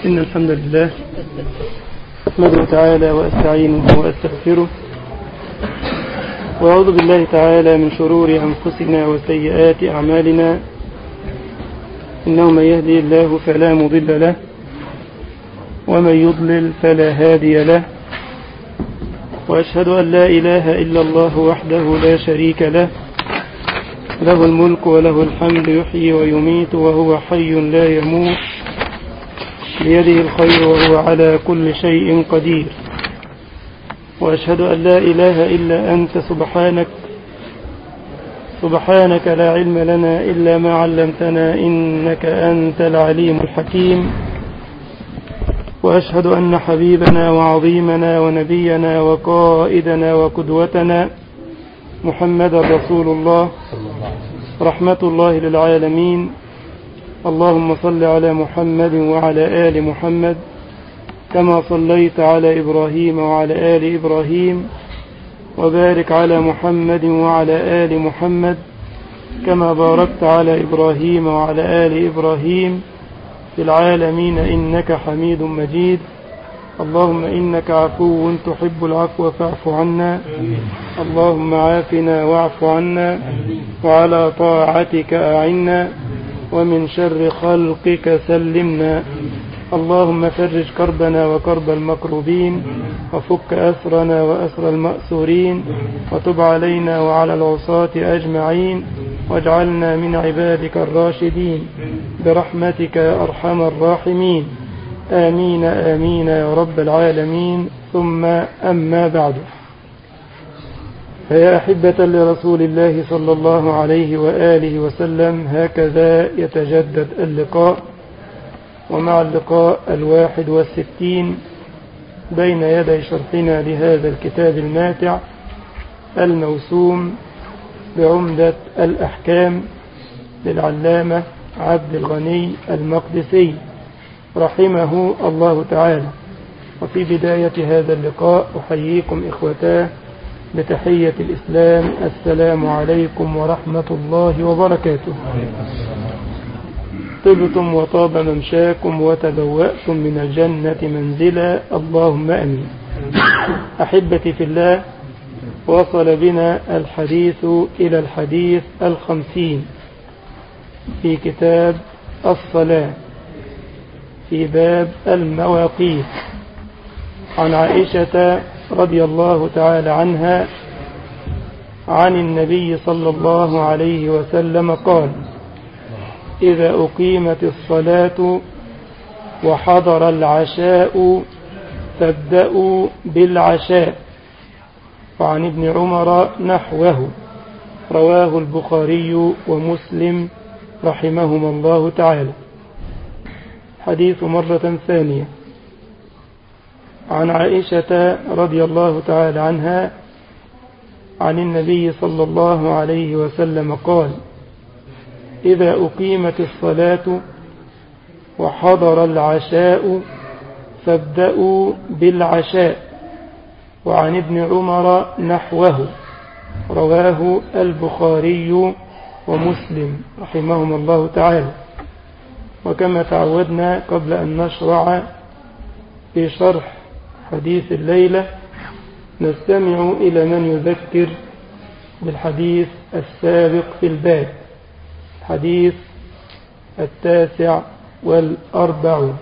إن الحمد لله أحمده تعالى وأستعينه وأستغفره وأعوذ بالله تعالى من شرور أنفسنا وسيئات أعمالنا إنه من يهدي الله فلا مضل له ومن يضلل فلا هادي له وأشهد أن لا إله إلا الله وحده لا شريك له له الملك وله الحمد يحيي ويميت وهو حي لا يموت بيده الخير وهو على كل شيء قدير وأشهد أن لا إله إلا أنت سبحانك سبحانك لا علم لنا إلا ما علمتنا إنك أنت العليم الحكيم وأشهد أن حبيبنا وعظيمنا ونبينا وقائدنا وقدوتنا محمد رسول الله رحمة الله للعالمين اللهم صل على محمد وعلى آل محمد كما صليت على إبراهيم وعلى آل إبراهيم وبارك على محمد وعلى آل محمد كما باركت على إبراهيم وعلى آل إبراهيم في العالمين إنك حميد مجيد اللهم إنك عفو تحب العفو فاعف عنا اللهم عافنا واعف عنا وعلى طاعتك أعنا ومن شر خلقك سلمنا اللهم فرج كربنا وكرب المكروبين وفك أسرنا وأسر المأسورين وتب علينا وعلى العصاة أجمعين واجعلنا من عبادك الراشدين برحمتك يا أرحم الراحمين آمين آمين يا رب العالمين ثم أما بعد فيا أحبة لرسول الله صلى الله عليه وآله وسلم هكذا يتجدد اللقاء ومع اللقاء الواحد والستين بين يدي شرحنا لهذا الكتاب الماتع الموسوم بعمدة الأحكام للعلامة عبد الغني المقدسي رحمه الله تعالى وفي بداية هذا اللقاء أحييكم إخوتاه بتحية الإسلام السلام عليكم ورحمة الله وبركاته طبتم وطاب ممشاكم وتبوأتم من الجنة منزلا اللهم أمين أحبتي في الله وصل بنا الحديث إلى الحديث الخمسين في كتاب الصلاة في باب المواقيت عن عائشة رضي الله تعالى عنها عن النبي صلى الله عليه وسلم قال إذا أقيمت الصلاة وحضر العشاء فابدأوا بالعشاء وعن ابن عمر نحوه رواه البخاري ومسلم رحمهما الله تعالى حديث مرة ثانية عن عائشة رضي الله تعالى عنها عن النبي صلى الله عليه وسلم قال إذا أقيمت الصلاة وحضر العشاء فابدأوا بالعشاء وعن ابن عمر نحوه رواه البخاري ومسلم رحمهما الله تعالى وكما تعودنا قبل أن نشرع في شرح حديث الليلة نستمع إلى من يذكر بالحديث السابق في الباب حديث التاسع والأربعون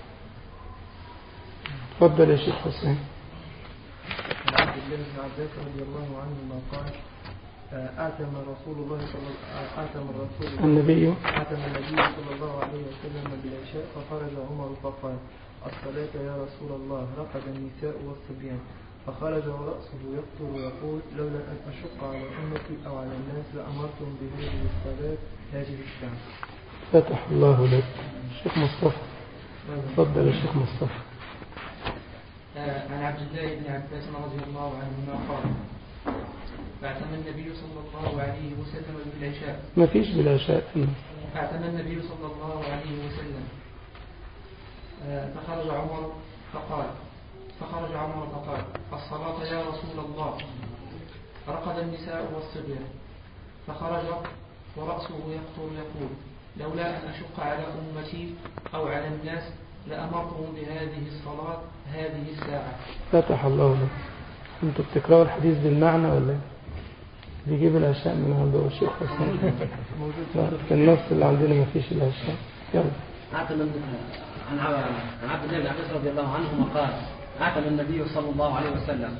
تفضل يا شيخ حسين عبد الله بن عباس رضي الله عنهما قال آتم رسول الله صلى آتم الرسول النبي آتم النبي صلى الله عليه وسلم بالعشاء فخرج عمر فقال الصلاة يا رسول الله رقد النساء والصبيان فخرج ورأسه يقطر ويقول لولا أن أشق على أمتي أو على الناس لأمرتم بهذه الصلاة هذه الساعة فتح الله لك شيخ مصطفى تفضل يا شيخ مصطفى عن عبد الله بن عباس رضي الله عنهما قال فاعتم النبي صلى الله عليه وسلم بالعشاء ما فيش بالعشاء فاعتم النبي صلى الله عليه وسلم آه، فخرج عمر فقال فخرج عمر فقال الصلاة يا رسول الله رقد النساء والصبيان فخرج ورأسه يقطر يقول لولا أن أشق على أمتي أو على الناس لأمرتهم بهذه الصلاة هذه الساعة فتح الله لك انتوا بتقرأوا الحديث بالمعنى ولا ايه؟ بيجيب العشاء من عنده الشيخ حسين لا في النص اللي عندنا ما فيش العشاء يلا أعتم عن عن عبد الله بن عباس رضي الله عنهما قال أعتم النبي صلى الله عليه وسلم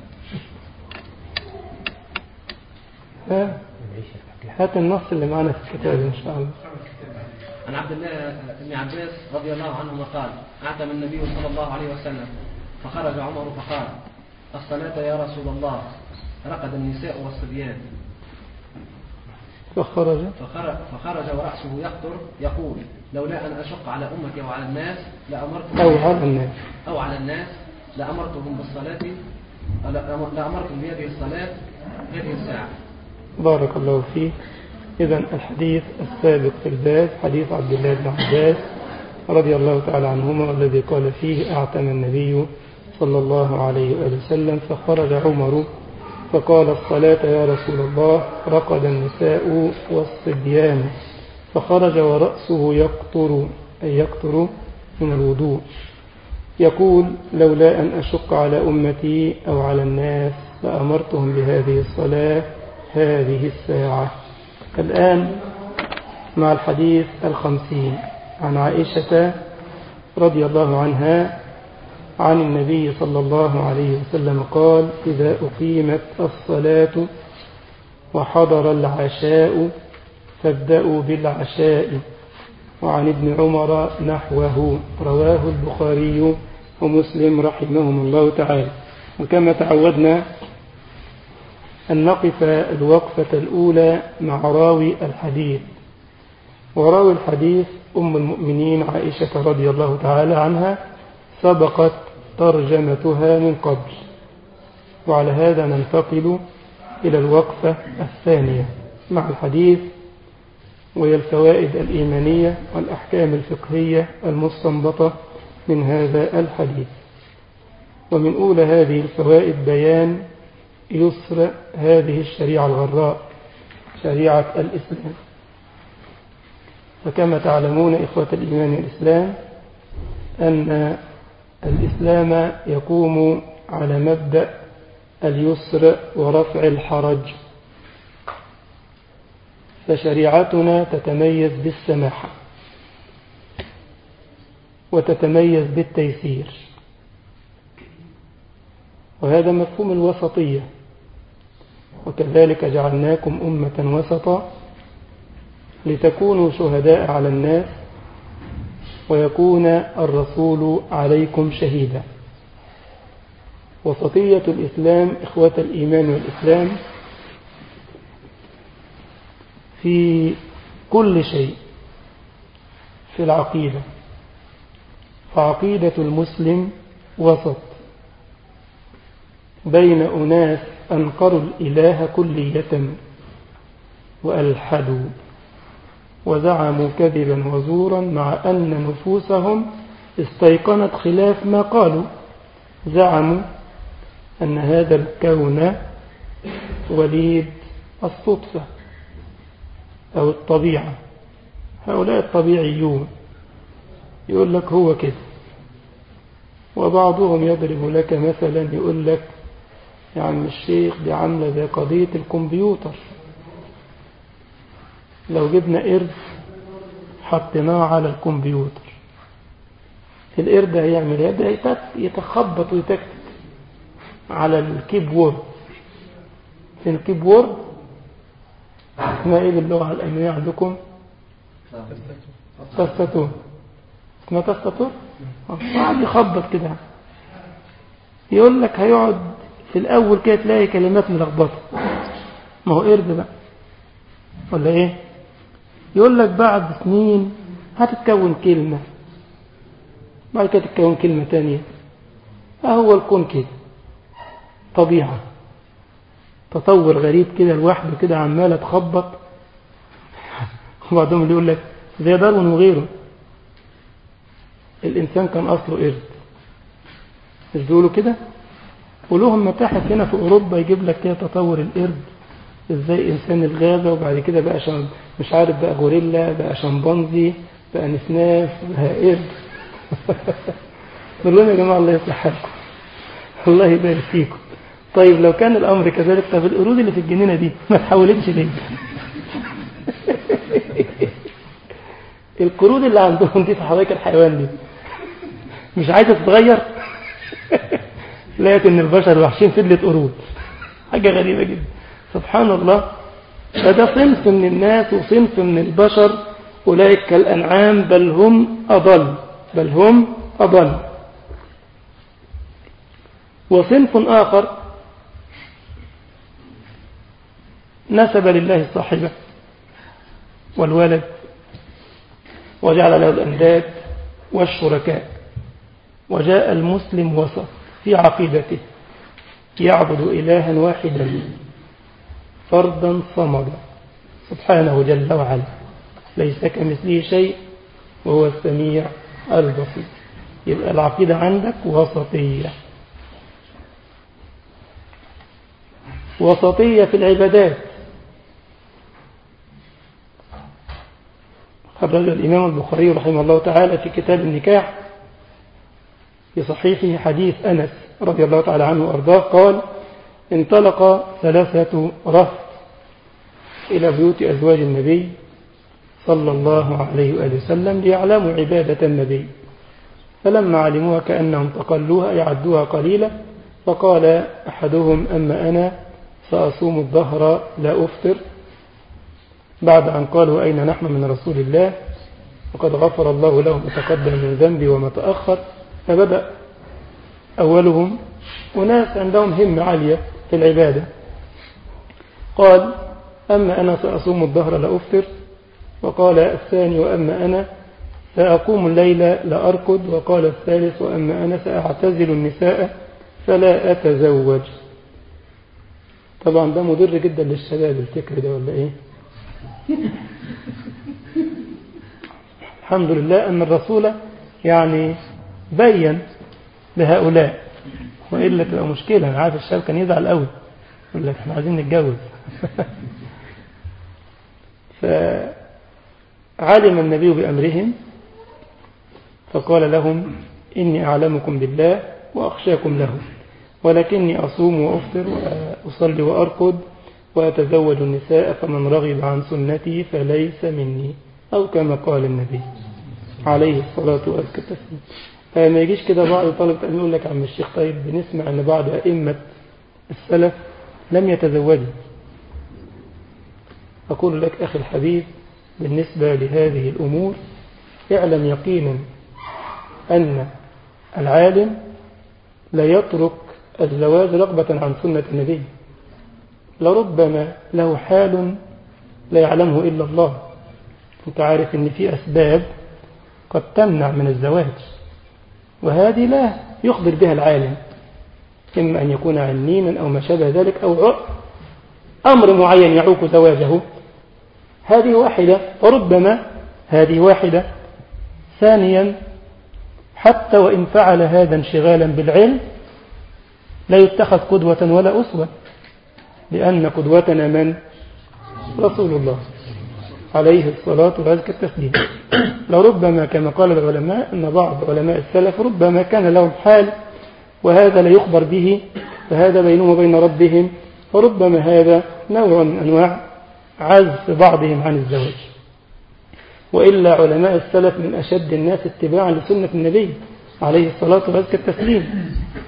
ها هات النص اللي معنا في الكتاب ان شاء الله عن عبد الله بن عباس رضي الله عنهما قال أعتم النبي صلى الله عليه وسلم فخرج عمر فقال الصلاة يا رسول الله رقد النساء والصبيان فخرج فخرج, فخرج ورأسه يقطر يقول لولا أن أشق على أمتي وعلى الناس لأمرتهم او على الناس أو على الناس لأمرتهم بالصلاة لأمرتهم بهذه الصلاة هذه الساعة بارك الله فيه إذا الحديث السابق في الباب حديث عبد الله بن عباس رضي الله تعالى عنهما والذي قال فيه أعتم النبي صلى الله عليه وآله وسلم فخرج عمر فقال الصلاة يا رسول الله رقد النساء والصبيان فخرج ورأسه يقطر أي يقطر من الوضوء يقول لولا أن أشق على أمتي أو على الناس لأمرتهم بهذه الصلاة هذه الساعة الآن مع الحديث الخمسين عن عائشة رضي الله عنها عن النبي صلى الله عليه وسلم قال إذا أقيمت الصلاة وحضر العشاء فابدأوا بالعشاء وعن ابن عمر نحوه رواه البخاري ومسلم رحمهم الله تعالى وكما تعودنا أن نقف الوقفة الأولى مع راوي الحديث وراوي الحديث أم المؤمنين عائشة رضي الله تعالى عنها سبقت ترجمتها من قبل وعلى هذا ننتقل إلى الوقفة الثانية مع الحديث وهي الفوائد الإيمانية والأحكام الفقهية المستنبطة من هذا الحديث ومن أولى هذه الفوائد بيان يسر هذه الشريعة الغراء شريعة الإسلام فكما تعلمون إخوة الإيمان والإسلام أن الإسلام يقوم على مبدأ اليسر ورفع الحرج فشريعتنا تتميز بالسماحة وتتميز بالتيسير وهذا مفهوم الوسطية وكذلك جعلناكم أمة وسطا لتكونوا شهداء على الناس ويكون الرسول عليكم شهيدا وسطية الإسلام إخوة الإيمان والإسلام في كل شيء في العقيدة فعقيدة المسلم وسط بين أناس أنكروا الإله كلية وألحدوا وزعموا كذبا وزورا مع أن نفوسهم استيقنت خلاف ما قالوا زعموا أن هذا الكون وليد الصدفة أو الطبيعة هؤلاء الطبيعيون يقول لك هو كده وبعضهم يضرب لك مثلا يقول لك يا عم الشيخ دي عاملة زي قضية الكمبيوتر لو جبنا قرد حطيناه على الكمبيوتر القرد هيعمل ايه ده يتخبط ويتكتك على الكيبورد في الكيبورد اسمها ايه باللغة الألمانية عندكم تستاتور اسمها تستاتور قاعد يخبط كده يقول لك هيقعد في الأول كده تلاقي كلمات ملخبطة ما هو قرد بقى ولا ايه يقول لك بعد سنين هتتكون كلمة بعد كده تتكون كلمة تانية هو الكون كده طبيعة تطور غريب كده لوحده كده عمالة تخبط وبعضهم اللي يقول لك زي داروين وغيره الإنسان كان أصله قرد مش بيقولوا كده ولهم متاحف هنا في أوروبا يجيب لك كده تطور القرد ازاي إنسان الغابة وبعد كده بقى شم... مش عارف بقى غوريلا بقى شمبانزي بقى نسناس بقى قرد نقول لهم يا جماعة الله يصلح حالكم الله يبارك فيكم طيب لو كان الأمر كذلك طب القرود اللي في الجنينة دي ما تحولتش ليه القرود اللي عندهم دي في حدائق الحيوان دي مش عايزة تتغير لكن البشر وحشين فضلت قرود حاجة غريبة جدا سبحان الله فده صنف من الناس وصنف من البشر أولئك كالأنعام بل هم أضل بل هم أضل وصنف آخر نسب لله الصاحبة والولد وجعل له الأنداد والشركاء وجاء المسلم وسط في عقيدته يعبد إلها واحدا فردا صمدا سبحانه جل وعلا ليس كمثله شيء وهو السميع البصير يبقى العقيدة عندك وسطية وسطية في العبادات خرج الإمام البخاري رحمه الله تعالى في كتاب النكاح في صحيحه حديث أنس رضي الله تعالى عنه وأرضاه قال انطلق ثلاثة رهط إلى بيوت أزواج النبي صلى الله عليه وآله وسلم ليعلموا عبادة النبي فلما علموها كأنهم تقلوها يعدوها قليلا فقال أحدهم أما أنا سأصوم الظهر لا أفطر بعد أن قالوا أين نحن من رسول الله وقد غفر الله له ما تقدم من ذنبي وما تأخر فبدأ أولهم أناس عندهم همة عالية في العبادة قال أما أنا سأصوم الظهر لا أفطر وقال الثاني وأما أنا سأقوم الليل لأركض وقال الثالث وأما أنا سأعتزل النساء فلا أتزوج طبعا ده مضر جدا للشباب الفكر ده ولا إيه الحمد لله أن الرسول يعني بين لهؤلاء وإلا تبقى مشكلة أنا عارف الشباب كان يزعل قوي يقول لك احنا عايزين نتجوز فعلم النبي بأمرهم فقال لهم إني أعلمكم بالله وأخشاكم له ولكني أصوم وأفطر وأصلي وأرقد وأتزوج النساء فمن رغب عن سنتي فليس مني أو كما قال النبي عليه الصلاة والسلام فما يجيش كده بعض طالب علم يقول لك عم الشيخ طيب بنسمع أن بعض أئمة السلف لم يتزوجوا أقول لك أخي الحبيب بالنسبة لهذه الأمور اعلم يقينا أن العالم لا يترك الزواج رغبة عن سنة النبي لربما له حال لا يعلمه إلا الله أنت عارف أن في أسباب قد تمنع من الزواج وهذه لا يخبر بها العالم إما أن يكون عنينا أو ما شابه ذلك أو أمر معين يعوق زواجه هذه واحدة وربما هذه واحدة ثانيا حتى وإن فعل هذا انشغالا بالعلم لا يتخذ قدوة ولا أسوة لأن قدوتنا من رسول الله عليه الصلاة وأزكى التسليم لربما كما قال العلماء أن بعض علماء السلف ربما كان لهم حال وهذا لا يخبر به فهذا بينهم وبين ربهم وربما هذا نوع من أنواع عزف بعضهم عن الزواج وإلا علماء السلف من أشد الناس اتباعا لسنة النبي عليه الصلاة وأزكى التسليم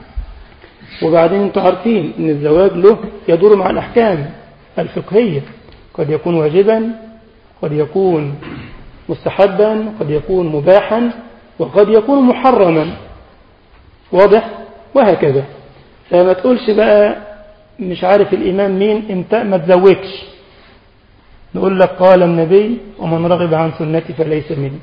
وبعدين انتم عارفين ان الزواج له يدور مع الأحكام الفقهية قد يكون واجبا قد يكون مستحبا قد يكون مباحا وقد يكون محرما واضح وهكذا فما تقولش بقى مش عارف الإمام مين امتى ما تزوجش نقول لك قال النبي ومن رغب عن سنتي فليس مني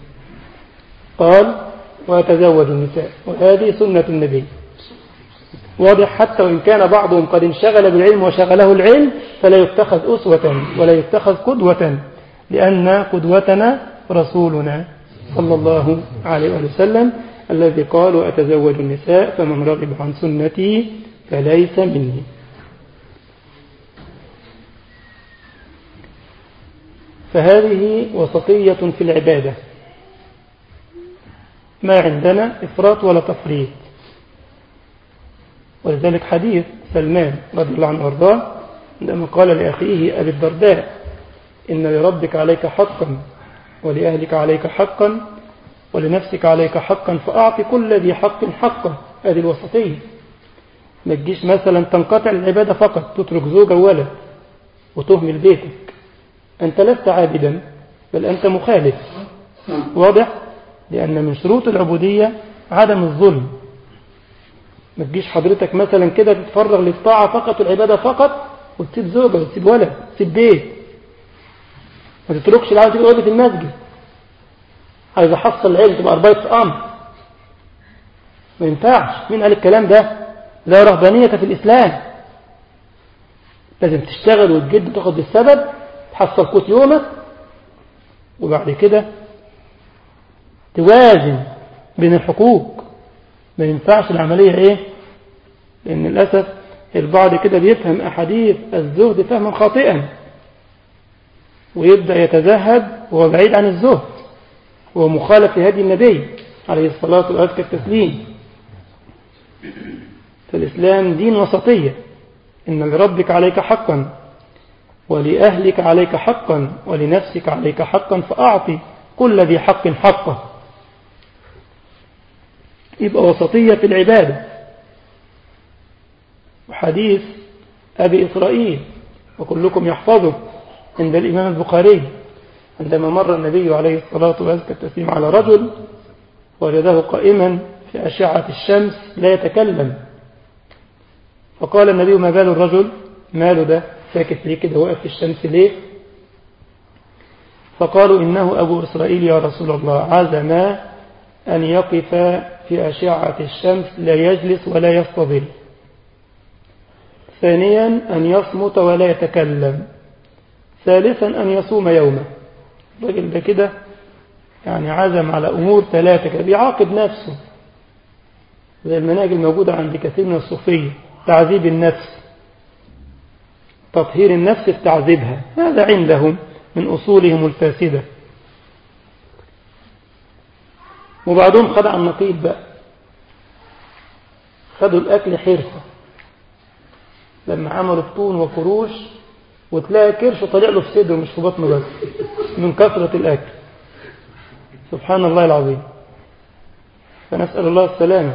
قال ويتزوج النساء وهذه سنة النبي واضح حتى وإن كان بعضهم قد انشغل بالعلم وشغله العلم فلا يتخذ أسوة ولا يتخذ قدوة لأن قدوتنا رسولنا صلى الله عليه وسلم الذي قال وأتزوج النساء فمن رغب عن سنتي فليس مني فهذه وسطية في العبادة ما عندنا إفراط ولا تفريط ولذلك حديث سلمان رضي الله عنه وارضاه عندما قال لأخيه أبي الدرداء إن لربك عليك حقا ولأهلك عليك حقا ولنفسك عليك حقا فأعطي كل ذي حق حقه هذه الوسطية ما تجيش مثلا تنقطع العبادة فقط تترك زوجة وولد وتهمل بيتك أنت لست عابدا بل أنت مخالف واضح لأن من شروط العبودية عدم الظلم ما تجيش حضرتك مثلا كده تتفرغ للطاعة فقط والعبادة فقط وتسيب زوجة وتسيب ولد وتسيب بيت ما تتركش العادة تيجي في المسجد عايز احصل العلم تبقى أربعة أمر ما ينفعش مين قال الكلام ده لا رهبانية في الإسلام لازم تشتغل وتجد وتاخد بالسبب تحصل قوت يومك وبعد كده توازن بين الحقوق ما ينفعش العملية ايه لأن للأسف البعض كده بيفهم أحاديث الزهد فهما خاطئا ويبدأ يتزهد وهو بعيد عن الزهد وهو مخالف لهدي النبي عليه الصلاة والأزكى التسليم فالإسلام دين وسطية إن لربك عليك حقا ولأهلك عليك حقا ولنفسك عليك حقا فأعطي كل ذي حق حقه يبقى وسطية في العبادة وحديث أبي إسرائيل وكلكم يحفظه عند الإمام البخاري عندما مر النبي عليه الصلاة والسلام على رجل وجده قائما في أشعة الشمس لا يتكلم فقال النبي ما بال الرجل ماله ده ساكت ليه كده واقف في الشمس ليه فقالوا إنه أبو إسرائيل يا رسول الله عزم أن يقف في أشعة الشمس لا يجلس ولا يستظل ثانيا أن يصمت ولا يتكلم ثالثا أن يصوم يوما الراجل ده كده يعني عزم على أمور ثلاثة كده بيعاقب نفسه زي المناهج الموجودة عند كثير من الصوفية تعذيب النفس تطهير النفس بتعذيبها هذا عندهم من أصولهم الفاسدة وبعضهم خدع النقيض بقى خدوا الأكل حرفة لما عملوا بطون وفروش وتلاقي كرش طالع له في صدره مش في بطنه بس من كثرة الأكل سبحان الله العظيم فنسأل الله السلامة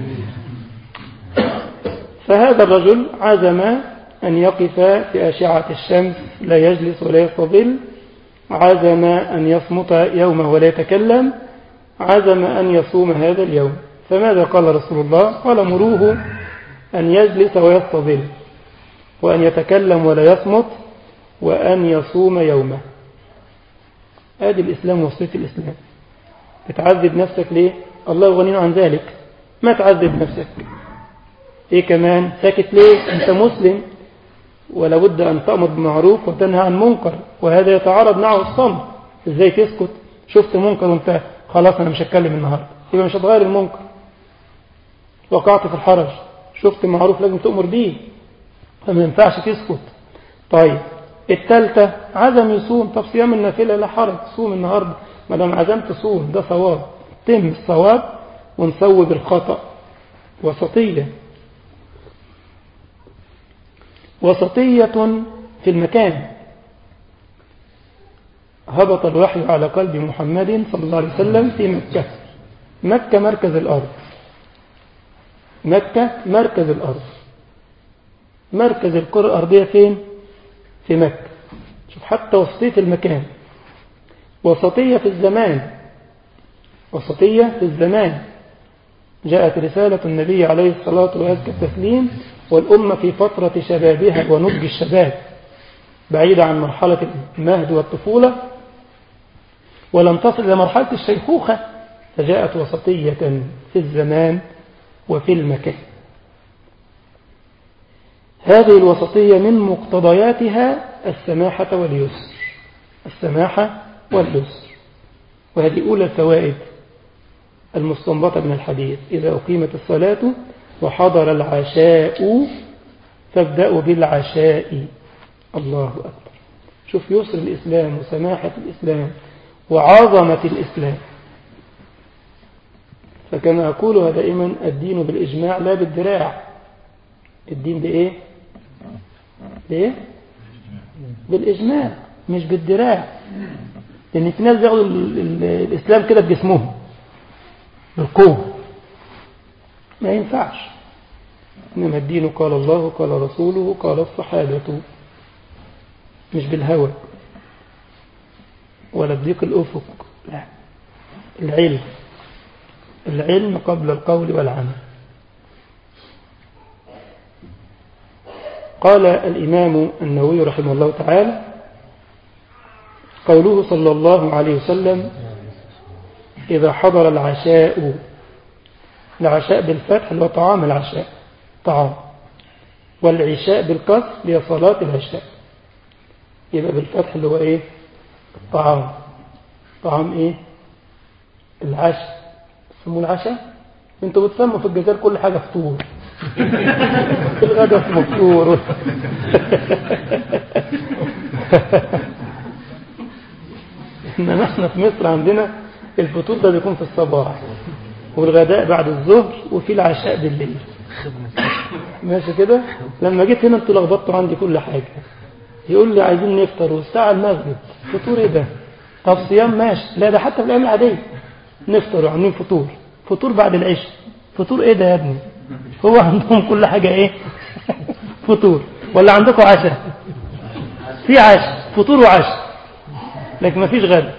فهذا الرجل عزم أن يقف في أشعة الشمس لا يجلس ولا يستظل عزم أن يصمت يومه ولا يتكلم عزم أن يصوم هذا اليوم فماذا قال رسول الله قال مروه أن يجلس ويستظل وأن يتكلم ولا يصمت وأن يصوم يومه هذه الإسلام وصية الإسلام بتعذب نفسك ليه الله غني عن ذلك ما تعذب نفسك ايه كمان ساكت ليه انت مسلم ولا بد ان تأمر بمعروف وتنهى عن منكر وهذا يتعارض معه الصمت ازاي تسكت شفت منكر وانت خلاص انا مش هتكلم النهارده يبقى مش هتغير المنكر وقعت في الحرج شفت معروف لازم تؤمر بيه فما ينفعش تسكت طيب الثالثة عزم يصوم طب صيام النافلة لا حرج صوم النهاردة ما دام عزمت صوم ده صواب تم الصواب ونصوب الخطأ وسطية وسطية في المكان هبط الوحي على قلب محمد صلى الله عليه وسلم في مكة مكة مركز الأرض مكة مركز الأرض مركز الكرة الأرضية فين في مكة شوف حتى وسطية المكان وسطية في الزمان وسطية في الزمان جاءت رسالة النبي عليه الصلاة وأزكى التسليم والأمة في فترة شبابها ونضج الشباب بعيدة عن مرحلة المهد والطفولة ولم تصل إلى مرحلة الشيخوخة فجاءت وسطية في الزمان وفي المكان هذه الوسطية من مقتضياتها السماحة واليسر السماحة واليسر وهذه أولى الفوائد المستنبطة من الحديث إذا أقيمت الصلاة وحضر العشاء فابدأوا بالعشاء الله أكبر شوف يسر الإسلام وسماحة الإسلام وعظمة الإسلام فكما أقولها دائما الدين بالإجماع لا بالدراع الدين بإيه بإيه بالإجماع مش بالدراع لأن في ناس بياخدوا ال- ال- الإسلام كده بجسمهم بالقوة ما ينفعش إنما الدين قال الله قال رسوله قال الصحابة مش بالهوى ولا بضيق الأفق لا العلم العلم قبل القول والعمل قال الإمام النووي رحمه الله تعالى قوله صلى الله عليه وسلم إذا حضر العشاء العشاء بالفتح اللي هو طعام العشاء طعام والعشاء بالكسر هي صلاة العشاء يبقى بالفتح اللي هو إيه الطعام طعام إيه العشاء اسمه العشاء انتوا بتسموا في الجزائر كل حاجة فطور الغدا اسمه فطور انما احنا في مصر عندنا الفطور ده بيكون في الصباح والغداء بعد الظهر وفي العشاء بالليل ماشي كده لما جيت هنا انتوا لخبطتوا عندي كل حاجة يقول لي عايزين نفطر والساعة المغرب فطور ايه ده طب صيام ماشي لا ده حتى في الايام العادية نفطر وعاملين فطور فطور بعد العشاء فطور ايه ده يا ابني هو عندهم كل حاجة ايه فطور ولا عندكم عشاء في عشاء فطور وعشاء لكن ما فيش غدا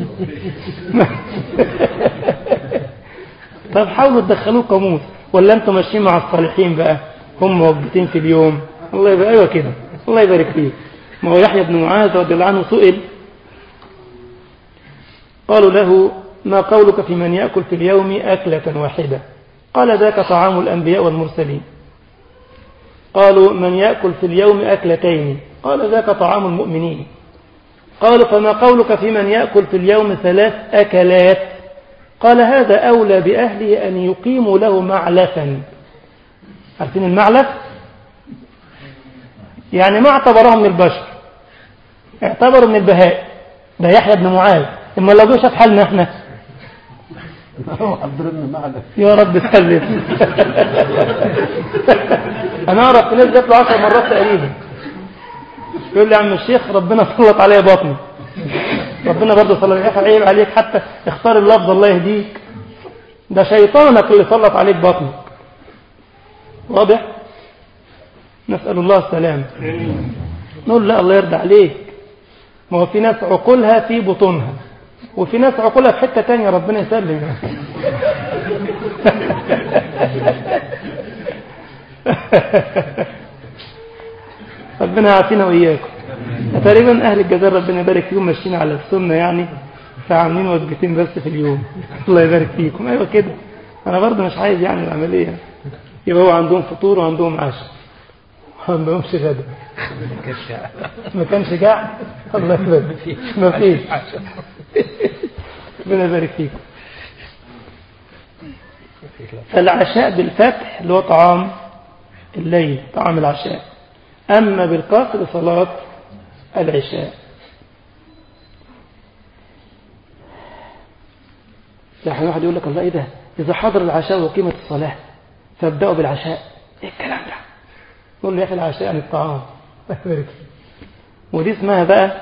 طب حاولوا تدخلوه قاموس ولا انتم ماشيين مع الصالحين بقى هم وجبتين في اليوم الله يبقى ايوه كده الله يبارك فيك ما هو يحيى بن معاذ رضي الله عنه سئل قالوا له ما قولك في من يأكل في اليوم أكلة واحدة قال ذاك طعام الأنبياء والمرسلين قالوا من يأكل في اليوم أكلتين قال ذاك طعام المؤمنين قالوا فما قولك في من يأكل في اليوم ثلاث أكلات قال هذا أولى بأهله أن يقيموا له معلفا عارفين المعلف يعني ما اعتبرهم من البشر اعتبروا من البهائم ده يحيى بن معاذ اما لو جه شاف حالنا احنا يا رب سلم انا اعرف ناس جات له 10 مرات تقريبا يقول لي يا عم الشيخ ربنا سلط عليا بطني ربنا برضه صلى الله عيب عليك حتى اختار اللفظ الله يهديك ده شيطانك اللي سلط عليك بطنك واضح نسأل الله السلامة نقول لا الله يرضى عليك ما هو في ناس عقولها في بطونها وفي ناس عقولها في حتة تانية ربنا يسلم ربنا يعافينا وإياكم تقريبا أهل الجزائر ربنا يبارك فيهم ماشيين على السنة يعني فعاملين وجبتين بس في اليوم الله يبارك فيكم أيوة كده أنا برضه مش عايز يعني العملية يبقى هو عندهم فطور وعندهم عشاء ما عندهمش غدا ما كانش جاع الله يبارك ما فيش ربنا يبارك فيكم فالعشاء بالفتح اللي هو طعام الليل طعام العشاء أما بالقصر صلاة العشاء يعني واحد يقول لك الله ايه ده إذا حضر العشاء وقيمة الصلاة فابدأوا بالعشاء ايه الكلام ده نقول له يا أخي العشاء يعني الطعام الله يبارك فيك. ودي اسمها بقى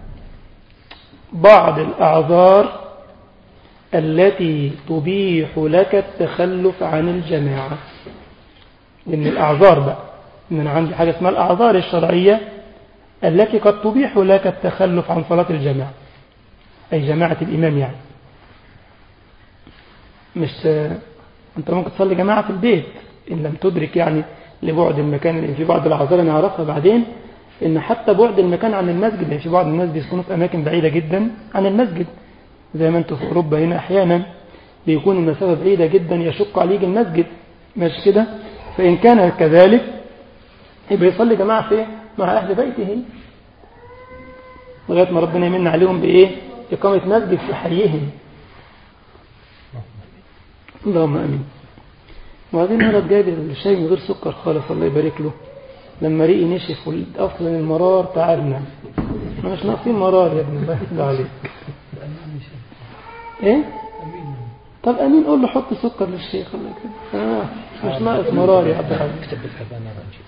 بعض الأعذار التي تبيح لك التخلف عن الجماعة لأن الأعذار بقى إن أنا عندي حاجة اسمها الأعذار الشرعية التي قد تبيح لك التخلف عن صلاة الجماعة أي جماعة الإمام يعني مش أنت ممكن تصلي جماعة في البيت إن لم تدرك يعني لبعد المكان لأن في بعض الأعذار نعرفها بعدين إن حتى بعد المكان عن المسجد يعني في بعض الناس بيسكنوا في أماكن بعيدة جدا عن المسجد زي ما أنتم في أوروبا هنا أحيانا بيكون المسافة بعيدة جدا يشق عليك المسجد مش كده فإن كان كذلك يبقى يصلي جماعة في مع أهل بيته لغاية ما ربنا يمن عليهم بإيه إقامة مسجد في حيهم اللهم أمين وبعدين الولد جايب الشاي من غير سكر خالص الله يبارك له لما ريقي نشف أصلا المرار تعبنا احنا مش ناقصين مرار يا ابن الله يهدى عليك ايه طب امين قول له حط سكر للشيخ الله كده آه مش ناقص مرار يا عبد العزيز اكتب بالحبان هذا نجيب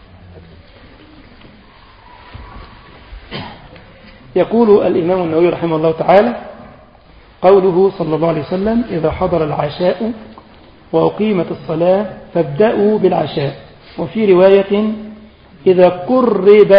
يقول الإمام النووي رحمه الله تعالى قوله صلى الله عليه وسلم إذا حضر العشاء وأقيمت الصلاة فابدأوا بالعشاء وفي رواية إذا قرب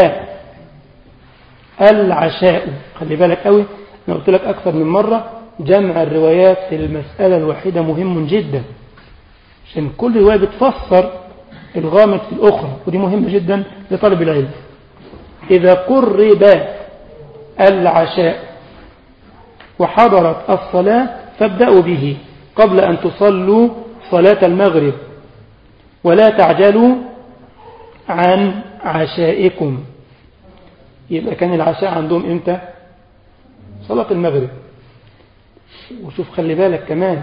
العشاء خلي بالك قوي أنا قلت لك أكثر من مرة جمع الروايات في المسألة الواحدة مهم جدا عشان كل رواية بتفسر الغامض في الأخرى ودي مهمة جدا لطالب العلم إذا قرب العشاء وحضرت الصلاة فابدأوا به قبل أن تصلوا صلاة المغرب ولا تعجلوا عن عشائكم يبقى كان العشاء عندهم امتى صلاة المغرب وشوف خلي بالك كمان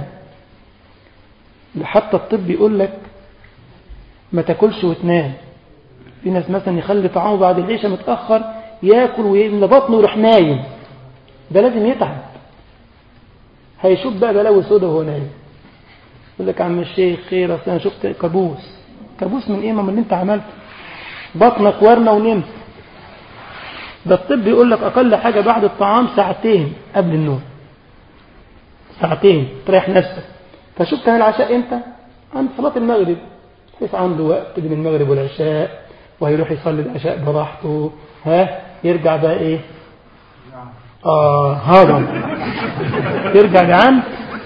حتى الطب يقول لك ما تاكلش وتنام في ناس مثلا يخلي طعامه بعد العشاء متأخر ياكل ويملى بطنه ويروح نايم ده لازم يتعب هيشوف بقى بلاوي سودا وهو نايم يقول لك عم الشيخ خير اصل انا شفت كابوس كابوس من ايه ما من اللي انت عملته بطنك ورمه ونمت ده الطب يقول لك اقل حاجه بعد الطعام ساعتين قبل النوم ساعتين تريح نفسك فشوف كان العشاء امتى عند صلاه المغرب بحيث عنده وقت بين المغرب والعشاء وهيروح يصلي العشاء براحته ها يرجع بقى ايه اه هضم يرجع جعان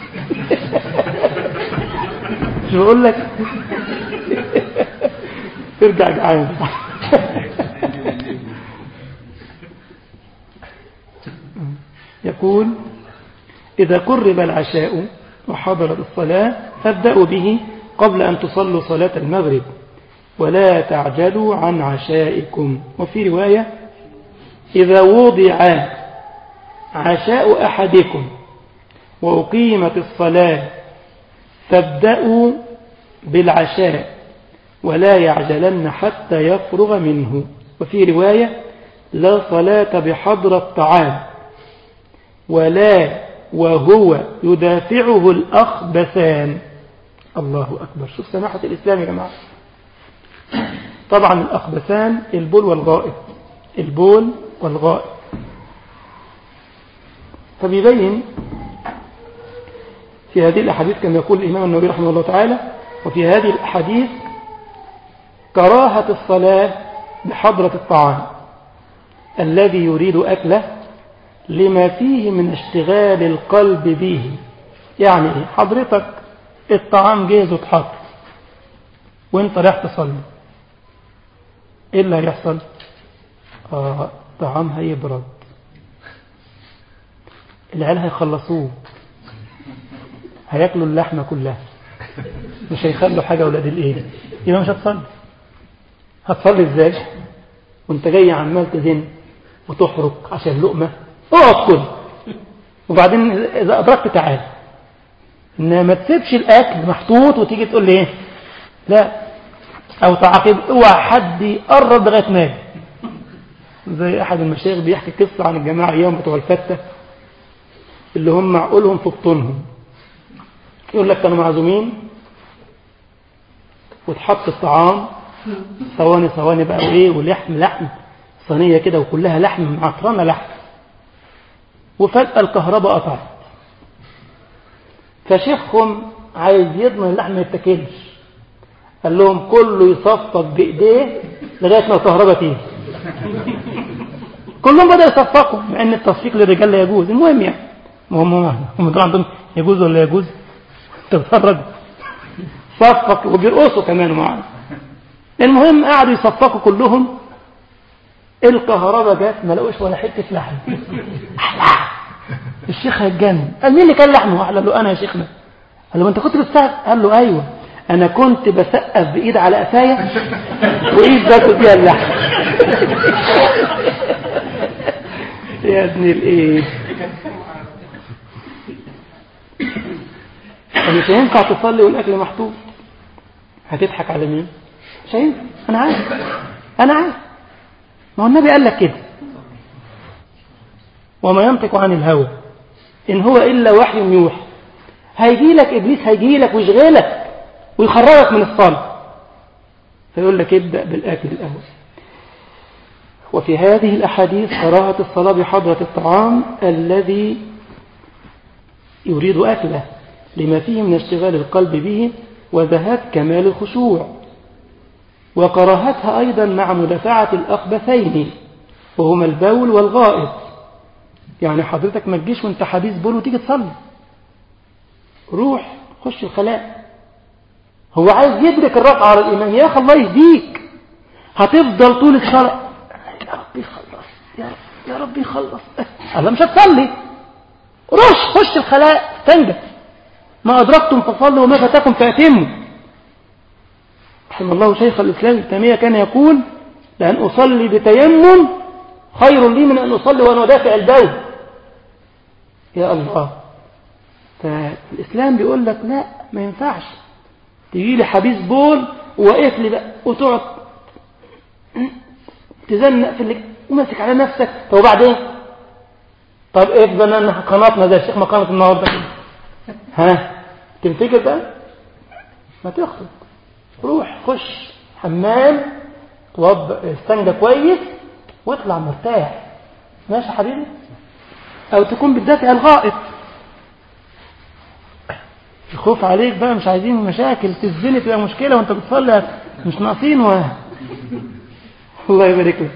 مش بقول لك يرجع جعان يقول إذا قرب العشاء وحضرت الصلاة فابدأوا به قبل أن تصلوا صلاة المغرب ولا تعجلوا عن عشائكم وفي رواية إذا وضع عشاء أحدكم وأقيمت الصلاة فابدأوا بالعشاء ولا يعجلن حتى يفرغ منه وفي رواية لا صلاة بحضر الطعام ولا وهو يدافعه الأخبثان الله أكبر شوف سماحة الإسلام يا جماعة طبعا الأخبثان البول والغائط البول والغائط فبيبين في هذه الأحاديث كما يقول الإمام النووي رحمه الله تعالى وفي هذه الأحاديث كراهة الصلاة بحضرة الطعام الذي يريد أكله لما فيه من اشتغال القلب به يعني إيه؟ حضرتك الطعام جاهز وتحط وانت رايح تصلي ايه اللي هيحصل آه الطعام هيبرد العيال هيخلصوه هياكلوا اللحمة كلها مش هيخلوا حاجة ولاد الايه يبقى مش هتصلي هتصلي ازاي وانت جاي عمال تزن وتحرق عشان لقمة اقعد كل وبعدين اذا ادركت تعال ان ما تسيبش الاكل محطوط وتيجي تقول لي ايه لا او تعاقب اوعى حد يقرب لغايه ما زي احد المشايخ بيحكي قصه عن الجماعه ايام بتوع الفته اللي هم عقولهم في بطونهم يقول لك كانوا معزومين وتحط الطعام صواني صواني بقى وايه ولحم لحم صينيه كده وكلها لحم معطرنه لحم وفجاه الكهرباء قطعت فشيخهم عايز يضمن اللحم ما يتاكلش قال لهم كله يصفق بايديه لغايه ما الكهرباء تيجي كلهم بدأوا يصفقوا مع ان التصفيق للرجال لا يجوز المهم يعني ما هم هم دول عندهم يجوز ولا يجوز انت بتفرج صفق وبيرقصوا كمان معانا المهم قعدوا يصفقوا كلهم الكهرباء جت ما لقوش ولا حته لحم الشيخ هيتجنن قال مين اللي كان لحمه قال له انا يا شيخنا قال له انت كنت بتسقف قال له ايوه انا كنت بسقف بايد على قفايا وايد باكل فيها اللحم يا ابن الايه مش هينفع تصلي والاكل محطوط هتضحك على مين مش هينفع انا عارف انا عارف ما هو النبي قال لك كده وما ينطق عن الهوى إن هو إلا وحي يوحى هيجي لك إبليس هيجي لك ويشغلك ويخرجك من الصلاة فيقول لك ابدأ بالأكل الأول وفي هذه الأحاديث كراهة الصلاة بحضرة الطعام الذي يريد أكله لما فيه من اشتغال القلب به وذهاب كمال الخشوع وكراهتها أيضا مع مدافعة الأخبثين وهما البول والغائط يعني حضرتك ما تجيش وانت حبيس بول وتيجي تصلي روح خش الخلاء هو عايز يدرك الرفع على الإيمان يا أخي الله يهديك هتفضل طول الصلاة يا رب يخلص يا رب يا رب يخلص الله مش هتصلي رش خش الخلاء تنجح ما أدركتم فصلوا وما فاتكم فأتموا رحم الله شيخ الإسلام ابن تيمية كان يقول لأن أصلي بتيمم خير لي من أن أصلي وأنا دافع البول يا الله فالإسلام بيقول لك لا ما ينفعش تجي لي حبيس بول وواقف لي بقى وتقعد تزنق في اللي وماسك على نفسك طب وبعدين طب ايه بنا قناتنا زي الشيخ ما قنط النهارده ها تنفجر بقى ما تخرج روح خش حمام توض استنجى كويس واطلع مرتاح ماشي يا حبيبي او تكون بتدافع الغائط الخوف عليك بقى مش عايزين مشاكل تزني تبقى مشكلة وانت بتصلي مش ناقصين و... الله يبارك لك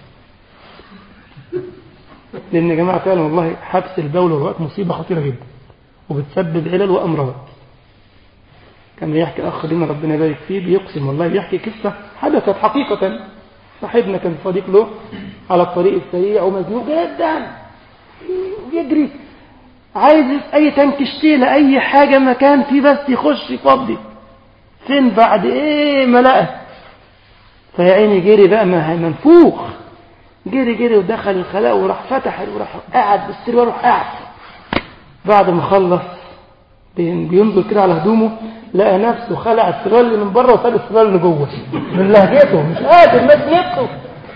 لان يا جماعة فعلا والله حبس البول والوقت مصيبة خطيرة جدا وبتسبب علل وامراض كان بيحكي اخ لنا ربنا يبارك فيه بيقسم والله بيحكي قصة حدثت حقيقة صاحبنا كان صديق له على الطريق السريع ومزنوق جدا ويجري عايز اي تانك شتيلة اي حاجة مكان فيه بس يخش يفضي فين بعد ايه ما لقى فيا عيني جري بقى ما منفوخ جري جري ودخل الخلاء وراح فتح وراح قاعد بالسرير وراح قاعد بعد ما خلص بينظر كده على هدومه لقى نفسه خلع السرير اللي من بره وساب السرير اللي جوه من لهجته مش قادر ماسك نفسه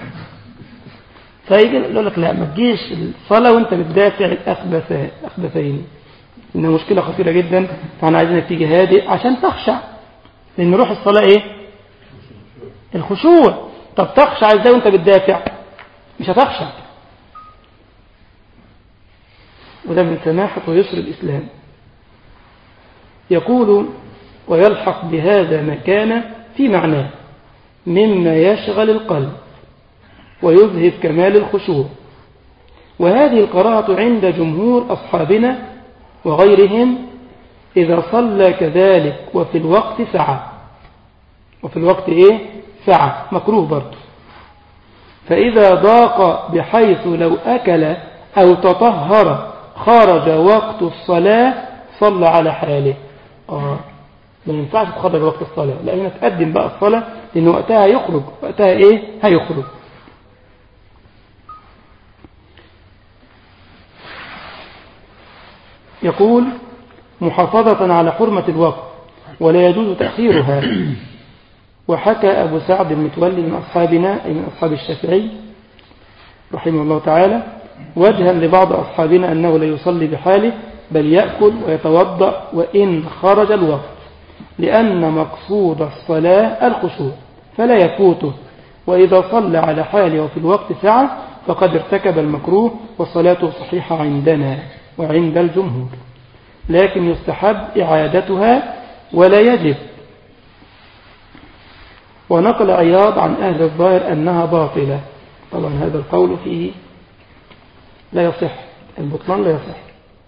فيجي يقول لك لا ما تجيش الصلاة وانت بتدافع الأخبثين إنها مشكلة خطيرة جدا فاحنا عايزينك تيجي هادئ عشان تخشع لأن روح الصلاة إيه الخشوع طب تخشع ازاي وانت بتدافع مش هتخشع وده من سماحة ويسر الإسلام يقول ويلحق بهذا مكان في معناه مما يشغل القلب ويذهب كمال الخشوع وهذه القراءة عند جمهور أصحابنا وغيرهم إذا صلى كذلك وفي الوقت سعة وفي الوقت إيه سعة مكروه برضه فإذا ضاق بحيث لو أكل أو تطهر خرج وقت الصلاة صلى على حاله آه ما ينفعش تخرج وقت الصلاة لأن تقدم بقى الصلاة لأن وقتها يخرج وقتها إيه هيخرج يقول محافظة على حرمة الوقت ولا يجوز تأخيرها وحكى أبو سعد المتولي من أصحابنا أي من أصحاب الشافعي رحمه الله تعالى وجها لبعض أصحابنا أنه لا يصلي بحاله بل يأكل ويتوضأ وإن خرج الوقت لأن مقصود الصلاة الخشوع فلا يفوته وإذا صلى على حاله وفي الوقت سعة فقد ارتكب المكروه والصلاة صحيحة عندنا وعند الجمهور لكن يستحب إعادتها ولا يجب ونقل عياض عن أهل الظاهر أنها باطلة طبعا هذا القول فيه لا يصح البطلان لا يصح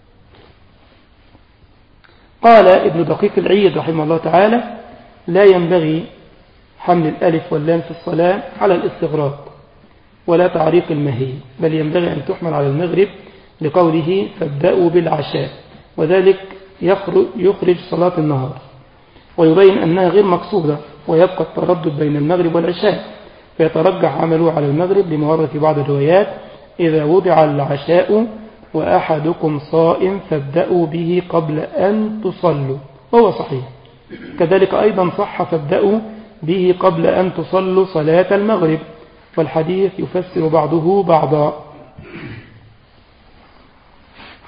قال ابن دقيق العيد رحمه الله تعالى لا ينبغي حمل الألف واللام في الصلاة على الاستغراق ولا تعريق المهي بل ينبغي أن تحمل على المغرب لقوله فابدأوا بالعشاء وذلك يخرج, يخرج صلاة النهار ويبين أنها غير مقصودة ويبقى التردد بين المغرب والعشاء فيترجح عمله على المغرب لما ورد في بعض الروايات إذا وضع العشاء وأحدكم صائم فابدأوا به قبل أن تصلوا وهو صحيح كذلك أيضا صح فابدأوا به قبل أن تصلوا صلاة المغرب والحديث يفسر بعضه بعضا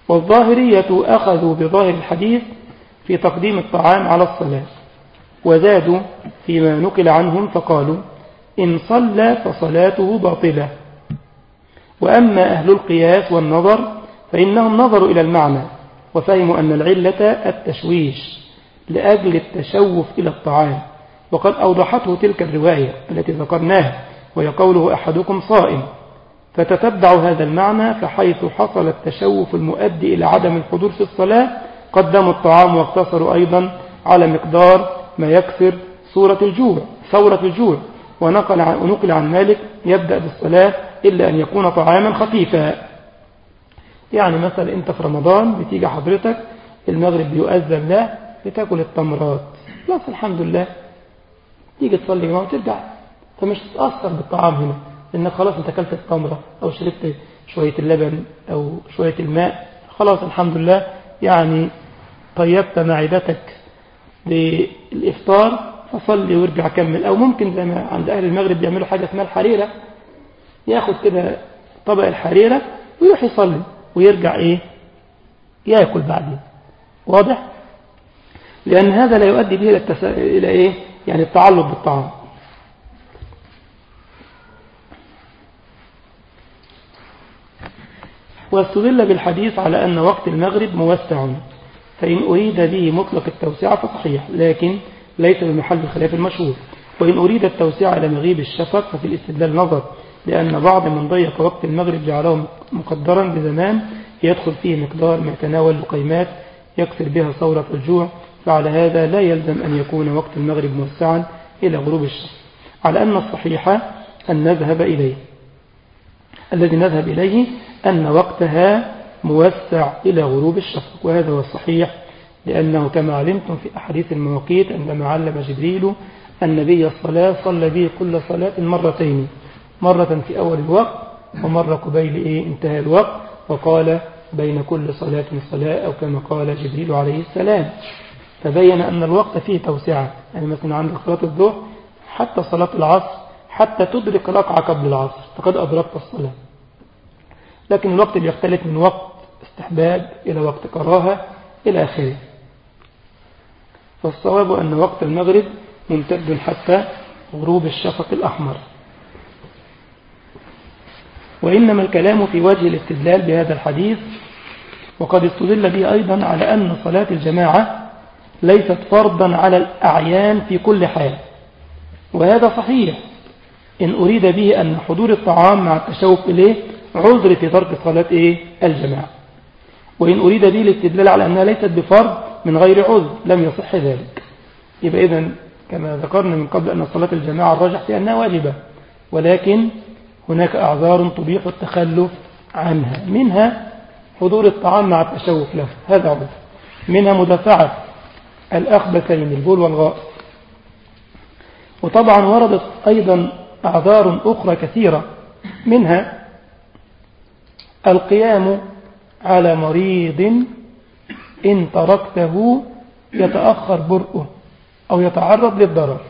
والظاهرية أخذوا بظاهر الحديث في تقديم الطعام على الصلاة وزادوا فيما نقل عنهم فقالوا إن صلى فصلاته باطلة وأما أهل القياس والنظر فإنهم نظروا إلى المعنى وفهموا أن العلة التشويش لأجل التشوف إلى الطعام وقد أوضحته تلك الرواية التي ذكرناها وهي قوله أحدكم صائم فتتبعوا هذا المعنى فحيث حصل التشوف المؤدي إلى عدم الحضور في الصلاة قدموا الطعام واقتصروا أيضا على مقدار ما يكسر صورة الجوع ثورة الجوع ونقل عن, ونقل عن مالك يبدأ بالصلاة إلا أن يكون طعاما خفيفا يعني مثلا أنت في رمضان بتيجي حضرتك المغرب بيؤذن له بتاكل التمرات بس الحمد لله تيجي تصلي جماعة وترجع فمش تتأثر بالطعام هنا لأنك خلاص انت اكلت التمرة أو شربت شوية اللبن أو شوية الماء خلاص الحمد لله يعني طيبت معدتك للإفطار فصلي وارجع كمل أو ممكن زي ما عند أهل المغرب بيعملوا حاجة اسمها الحريرة ياخد كده طبق الحريرة ويروح يصلي ويرجع إيه يأكل بعدين واضح لأن هذا لا يؤدي به إلى, التس... إلى إيه يعني التعلق بالطعام واستدل بالحديث على أن وقت المغرب موسع فإن أريد به مطلق التوسعة فصحيح لكن ليس بمحل الخلاف المشهور وإن أريد التوسعة إلى مغيب الشفق ففي الاستدلال نظر لأن بعض من ضيق وقت المغرب جعله مقدرا بزمان يدخل فيه مقدار ما يتناول القيمات يكسر بها ثورة الجوع فعلى هذا لا يلزم أن يكون وقت المغرب موسعا إلى غروب الشمس على أن الصحيح أن نذهب إليه الذي نذهب إليه أن وقتها موسع إلى غروب الشفق وهذا هو الصحيح لأنه كما علمتم في أحاديث المواقيت عندما علم جبريل النبي الصلاة صلى به كل صلاة مرتين مرة في أول الوقت ومرة قبيل إيه انتهى الوقت وقال بين كل صلاة صلاة أو كما قال جبريل عليه السلام فبين أن الوقت فيه توسعة يعني مثلا عند صلاة الظهر حتى صلاة العصر حتى تدرك ركعة قبل العصر فقد أدركت الصلاة لكن الوقت بيختلف من وقت استحباب إلى وقت كراهة إلى آخره فالصواب أن وقت المغرب ممتد حتى غروب الشفق الأحمر وإنما الكلام في وجه الاستدلال بهذا الحديث وقد استدل به أيضا على أن صلاة الجماعة ليست فرضا على الأعيان في كل حال وهذا صحيح إن أريد به أن حضور الطعام مع التشوف إليه عذر في ترك صلاة إيه؟ الجماعة وإن أريد به الاستدلال على أنها ليست بفرض من غير عذر لم يصح ذلك يبقى إذن كما ذكرنا من قبل أن صلاة الجماعة الرجح في أنها واجبة ولكن هناك أعذار تبيح التخلف عنها منها حضور الطعام مع التشوف له هذا عذر منها مدافعة الأخبثين البول والغاء وطبعا وردت أيضا أعذار أخرى كثيرة منها القيام على مريض إن تركته يتأخر برؤه أو يتعرض للضرر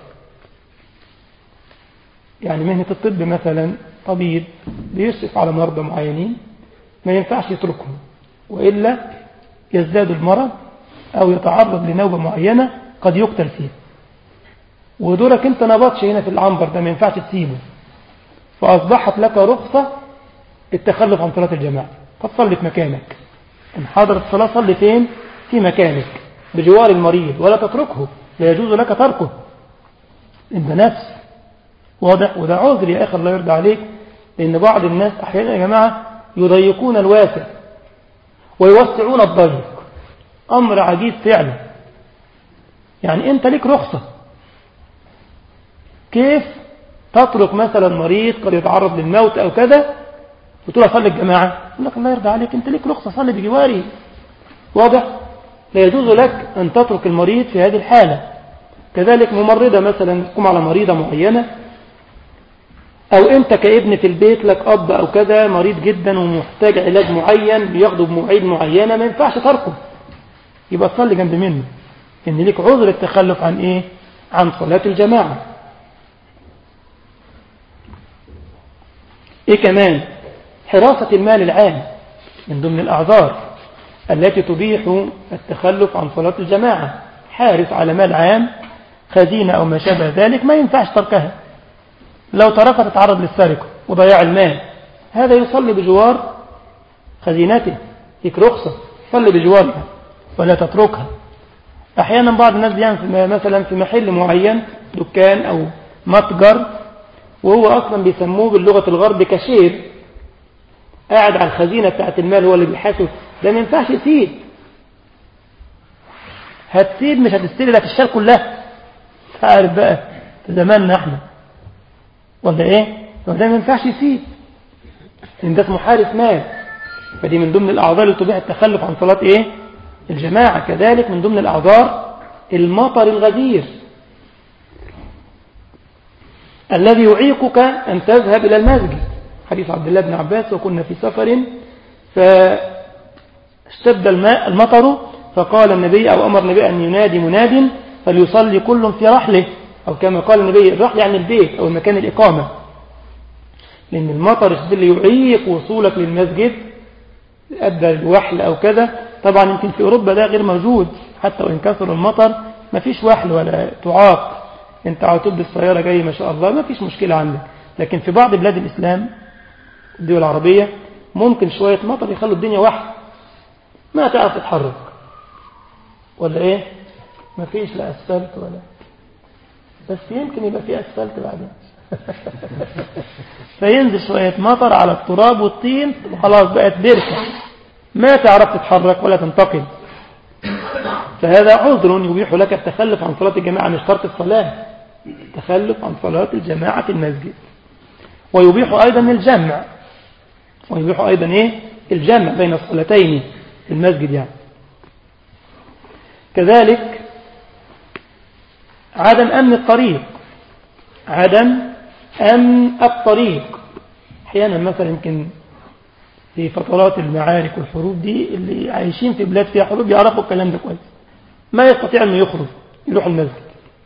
يعني مهنة الطب مثلا طبيب بيشرف على مرضى معينين ما ينفعش يتركهم وإلا يزداد المرض أو يتعرض لنوبة معينة قد يقتل فيه ودورك انت نبطش هنا في العنبر ده ما ينفعش تسيبه فأصبحت لك رخصة التخلف عن صلاة الجماعة فتصلي في مكانك إن حضرت الصلاة صلي فين في مكانك بجوار المريض ولا تتركه لا يجوز لك تركه انت نفس واضح وده عذر يا أخي الله يرضى عليك لأن بعض الناس أحيانا يا جماعة يضيقون الواسع ويوسعون الضيق أمر عجيب فعلا يعني أنت لك رخصة كيف تترك مثلا مريض قد يتعرض للموت أو كذا وتقول أصلي الجماعة يقول لك الله يرضى عليك أنت لك رخصة صلي بجواري واضح لا يجوز لك أن تترك المريض في هذه الحالة كذلك ممرضة مثلا تقوم على مريضة معينة أو أنت كابن في البيت لك أب أو كذا مريض جدا ومحتاج علاج معين بياخده بمواعيد معينة ما ينفعش تركه يبقى تصلي جنب منه إن لك عذر التخلف عن إيه عن صلاة الجماعة إيه كمان حراسة المال العام من ضمن الأعذار التي تبيح التخلف عن صلاة الجماعة حارس على مال عام خزينة أو ما شابه ذلك ما ينفعش تركها لو تركها تتعرض للسرقة وضياع المال هذا يصلي بجوار خزينته فيك رخصة صلي بجوارها ولا تتركها أحيانا بعض الناس بيعمل مثلا في محل معين دكان أو متجر وهو أصلا بيسموه باللغة الغرب كاشير قاعد على الخزينة بتاعت المال هو اللي بيحاسب ده ما ينفعش يسيب هتسيب مش هتستلي لك الشال كلها تعرف بقى في زماننا احنا ولا ايه وده ما ينفعش يسيب لان ده اسمه حارس مال فدي من ضمن الاعذار اللي تبيح التخلف عن صلاة ايه الجماعة كذلك من ضمن الاعذار المطر الغزير الذي يعيقك أن تذهب إلى المسجد حديث عبد الله بن عباس وكنا في سفر فاشتد الماء المطر فقال النبي أو أمر النبي أن ينادي مناد فليصلي كل في رحله أو كما قال النبي الرحل يعني البيت أو المكان الإقامة لأن المطر اللي يعيق وصولك للمسجد أدى الوحل أو كذا طبعا يمكن في أوروبا ده غير موجود حتى وإن كثر المطر ما فيش وحل ولا تعاق انت على طول بالسيارة جاي ما شاء الله ما فيش مشكلة عندك لكن في بعض بلاد الإسلام الدول العربية ممكن شوية مطر يخلوا الدنيا وحل ما تعرف تتحرك ولا ايه ما فيش لا أسفلت ولا بس يمكن يبقى في أسفلت بعدين فينزل شوية مطر على التراب والطين وخلاص بقت بركة ما تعرف تتحرك ولا تنتقل فهذا عذر يبيح لك التخلف عن صلاة الجماعة مش شرط الصلاة التخلف عن صلاة الجماعة في المسجد ويبيح أيضا الجمع ويبيح أيضا إيه الجمع بين الصلاتين في المسجد يعني كذلك عدم أمن الطريق عدم أمن الطريق أحيانا مثلا يمكن في فترات المعارك والحروب دي اللي عايشين في بلاد فيها حروب يعرفوا الكلام ده كويس ما يستطيع أنه يخرج يروح المسجد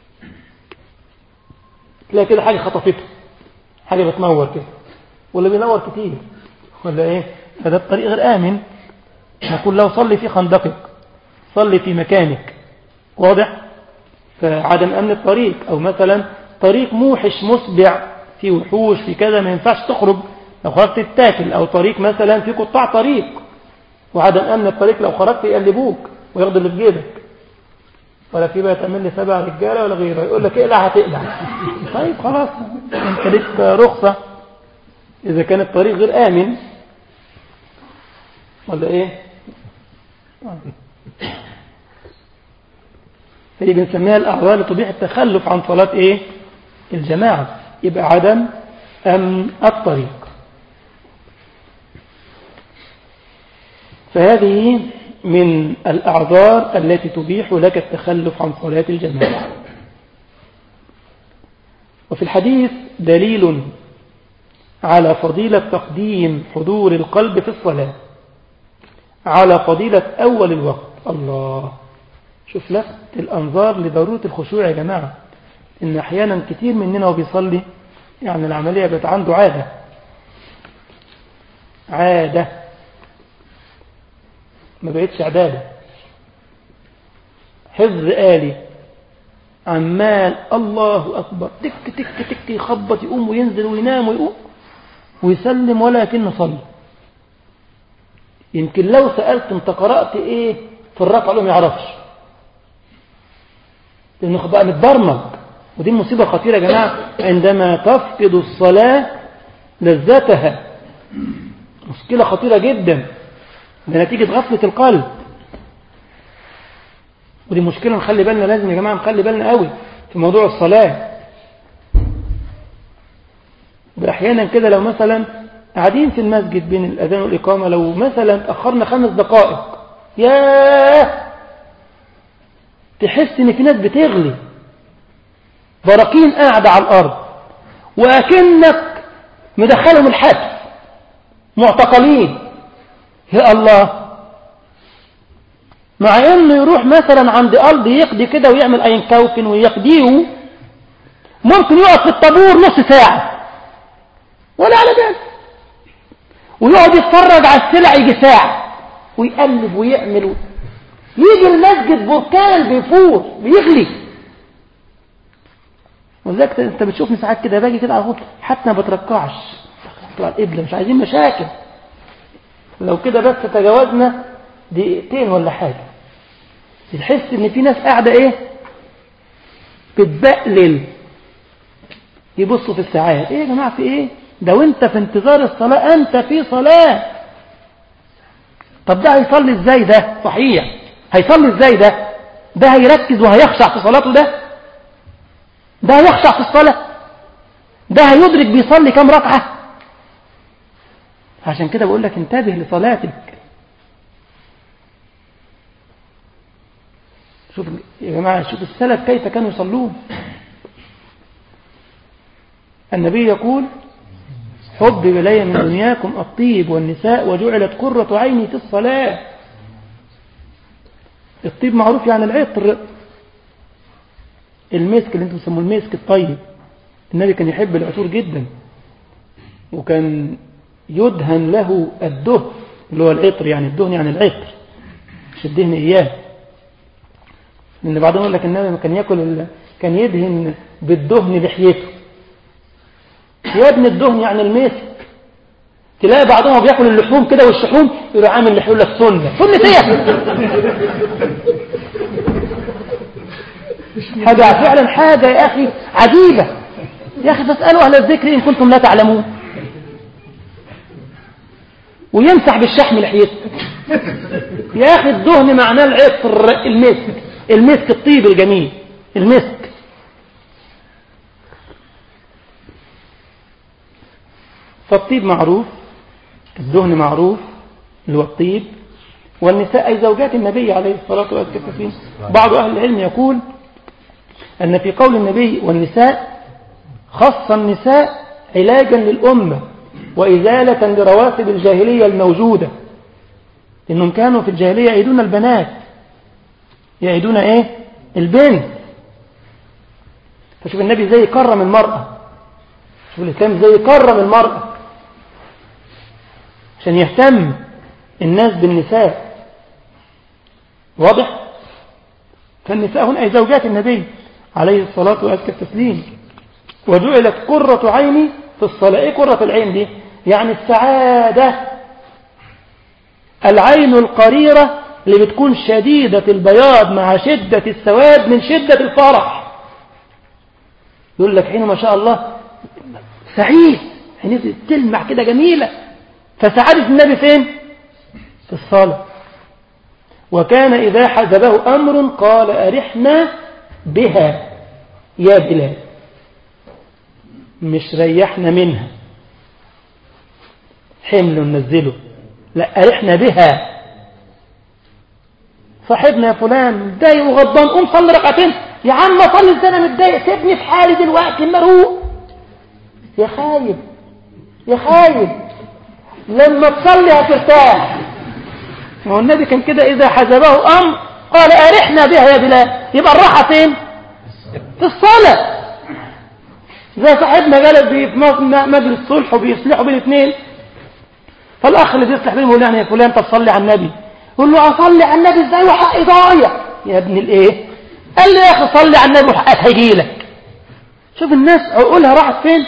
تلاقي كده حاجة خطفته حاجة بتنور كده ولا بينور كتير ولا ايه فده الطريق غير آمن نقول له صلي في خندقك صلي في مكانك واضح فعدم أمن الطريق أو مثلا طريق موحش مسبع في وحوش في كذا ما ينفعش تخرج لو خرجت تتاكل أو طريق مثلا في قطاع طريق وعدم أمن الطريق لو خرجت يقلبوك وياخدوا اللي في جيبك ولا في بقى تعمل لي سبع رجاله ولا غيره يقول لك اقلع هتقلع طيب خلاص انت ليك رخصه اذا كان الطريق غير امن ولا ايه فدي بنسميها الاعذار لتبيح التخلف عن صلاه ايه الجماعه يبقى عدم امن الطريق فهذه من الأعذار التي تبيح لك التخلف عن صلاة الجماعة وفي الحديث دليل على فضيلة تقديم حضور القلب في الصلاة على فضيلة أول الوقت الله شوف لفت الأنظار لضرورة الخشوع يا جماعة إن أحيانا كتير مننا وبيصلي يعني العملية بقت عنده عادة عادة ما بقتش عبادة حفظ آلي عمال الله أكبر تك تك تك يخبط يقوم وينزل وينام ويقوم ويسلم ولكنه صلي يمكن لو سألت انت قرأت ايه في الركعة ما يعرفش لانه بقى متبرمج ودي مصيبة خطيرة يا جماعة عندما تفقد الصلاة لذتها مشكلة خطيرة جدا ده نتيجة غفلة القلب ودي مشكلة نخلي بالنا لازم يا جماعة نخلي بالنا قوي في موضوع الصلاة أحيانا كده لو مثلا قاعدين في المسجد بين الأذان والإقامة لو مثلا أخرنا خمس دقائق ياه تحس إن في ناس بتغلي براكين قاعدة على الأرض وأكنك مدخلهم الحبس معتقلين يا الله مع انه يروح مثلا عند ارض يقضي كده ويعمل اين كوكن ويقضيه ممكن يقف في الطابور نص ساعة ولا على بال ويقعد يتفرج على السلع يجي ساعة ويقلب ويعمل و... يجي المسجد بركان بيفور بيغلي ولذلك انت بتشوفني ساعات كده باجي كده على طول حتى ما بتركعش على القبله مش عايزين مشاكل لو كده بس تجاوزنا دقيقتين ولا حاجه تحس ان في ناس قاعده ايه بتبقلل يبصوا في الساعات ايه يا جماعه في ايه ده وانت في انتظار الصلاه انت في صلاه طب ده هيصلي ازاي ده صحيح هيصلي ازاي ده ده هيركز وهيخشع في صلاته ده ده هيخشع في الصلاة ده هيدرك بيصلي كم ركعة عشان كده بقول لك انتبه لصلاتك شوف يا جماعة شوف السلف كيف كانوا يصلون النبي يقول حب إلي من دنياكم الطيب والنساء وجعلت قرة عيني في الصلاة الطيب معروف يعني العطر المسك اللي انتم بتسموه المسك الطيب النبي كان يحب العطور جدا وكان يدهن له الدهن اللي هو العطر يعني الدهن يعني العطر مش الدهن اياه لان بعضهم يقول لك النبي كان ياكل كان يدهن بالدهن لحيته يا ابن الدهن يعني المسك تلاقي بعضهم بياكل اللحوم كده والشحوم يروح عامل لحيول لك سنه سنه ايه حاجة فعلا حاجة يا أخي عجيبة يا أخي فاسألوا أهل الذكر إن كنتم لا تعلمون ويمسح بالشحم لحيته يا أخي الدهن معناه العطر المسك المسك الطيب الجميل المسك فالطيب معروف الدهن معروف اللي هو الطيب والنساء أي زوجات النبي عليه الصلاة والسلام بعض أهل العلم يقول أن في قول النبي والنساء خص النساء علاجا للأمة وإزالة لرواتب الجاهلية الموجودة إنهم كانوا في الجاهلية يعيدون البنات يعيدون إيه البنت فشوف النبي زي كرم المرأة شوف الإسلام زي كرم المرأة عشان يهتم الناس بالنساء واضح فالنساء هنا أي زوجات النبي عليه الصلاة وأزكى التسليم وجعلت قرة عيني في الصلاة إيه قرة العين دي يعني السعادة العين القريرة اللي بتكون شديدة البياض مع شدة السواد من شدة الفرح يقول لك حين ما شاء الله سعيد حين تلمع كده جميلة فسعادة النبي فين في الصلاة وكان إذا حزبه أمر قال أرحنا بها يا بلال مش ريحنا منها حمل ننزله لا أرحنا بها صاحبنا يا فلان متضايق وغضبان قوم صلي ركعتين يا عم صلي ازاي انا متضايق سيبني في حالي دلوقتي مروق يا خايب يا خايب لما تصلي هترتاح ما هو النبي كان كده إذا حزبه أمر قال أرحنا بها يا بلال يبقى الراحة فين في الصلاة زي صاحبنا جالس في مجلس صلح وبيصلحوا بين اثنين فالأخ اللي بيصلح بينهم يقول يعني يا فلان طب صلي على النبي يقول له أصلي على النبي ازاي وحقي ضايع يا ابن الايه قال لي يا أخي صلي على النبي وحقك هيجي لك شوف الناس عقولها راحت فين